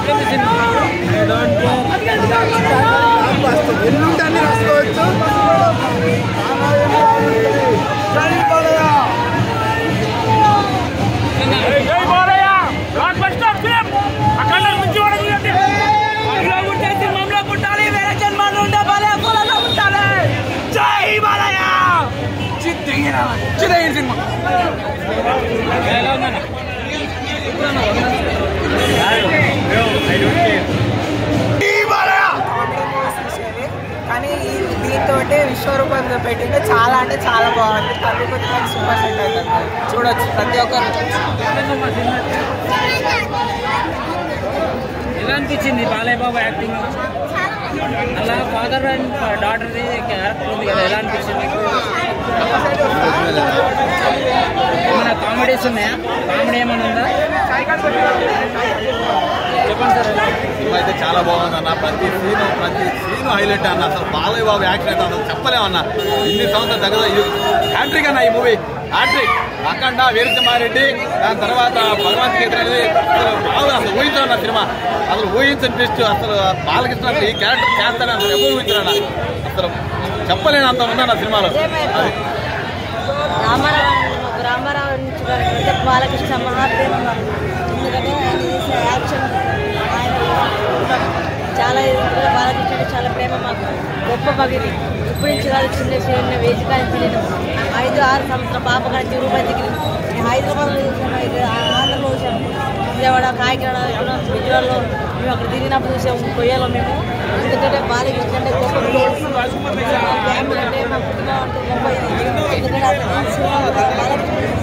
ఎల్లుంటే అన్ని రాసుకోవచ్చు కానీ ఈ దీంతో విశ్వరూపంగా పెట్టింటే చాలా అంటే చాలా బాగుంది తల్లి కొద్దిగా సూపర్ సెట్ అవుతుంది చూడొచ్చు ప్రతి ఒక్కరు ఎలా అనిపించింది బాలయ్య బాబు యాక్టింగ్ అలా ఫాదర్ అండ్ డాటర్ది క్యారెక్టర్ ఉంది కదా ఎలా అనిపించింది ఏమైనా కామెడీస్ ఉన్నాయా కామెడీ ఏమైనా ఉందా చెప్పండి సార్ ఎలా? సినిమా అయితే చాలా బాగుంది అన్న ప్రతి సీన్ ప్రతి సీన్ హైలైట్ అన్న అసలు బాలయ్య బాబు యాక్షన్ అయితే అసలు చెప్పలేమన్న ఇన్ని సంవత్సరాల దగ్గర హ్యాంట్రిక్ అన్న ఈ మూవీ హ్యాంట్రిక్ అఖండ వీరసింహారెడ్డి దాని తర్వాత భగవంత్ గీత అనేది అసలు బాగా అసలు ఊహించాలన్న సినిమా అసలు ఊహించని ట్విస్ట్ అసలు బాలకృష్ణ ఈ క్యారెక్టర్ చేస్తానని అసలు ఎవరు ఊహించారన్న అసలు చెప్పలేనంత ఉందన్న సినిమాలో అది రామారావు రామారావు చూడాలంటే బాలకృష్ణ మహాప్రేమ ఎందుకంటే ఆయన చేసిన యాక్షన్ ఆయన చాలా ఇది ఉంటుంది. బాలకృష్ణ అంటే చాలా ప్రేమ మాకు గొప్ప పగిలి ఇప్పుడు నుంచి కాదు చిన్న చిన్న వేసి కానీ తెలియదు ఐదు ఆరు సంవత్సరాల పాప కానీ తిరుపతి దిగి నేను హైదరాబాద్లో చూసాను ఇది ఆంధ్రలో చూసాను విజయవాడ కాకినాడ ఇక్కడ గుజరాత్లో మేము అక్కడ తిరిగినప్పుడు చూసాము కొయ్యలో మేము ఎందుకంటే బాలకృష్ణ అంటే గొప్ప ప్లేస్ మా ఫ్యామిలీ అంటే మా కుటుంబం అంటే గొప్ప ఇది ఎందుకంటే అక్కడ సినిమా బాలకృష్ణ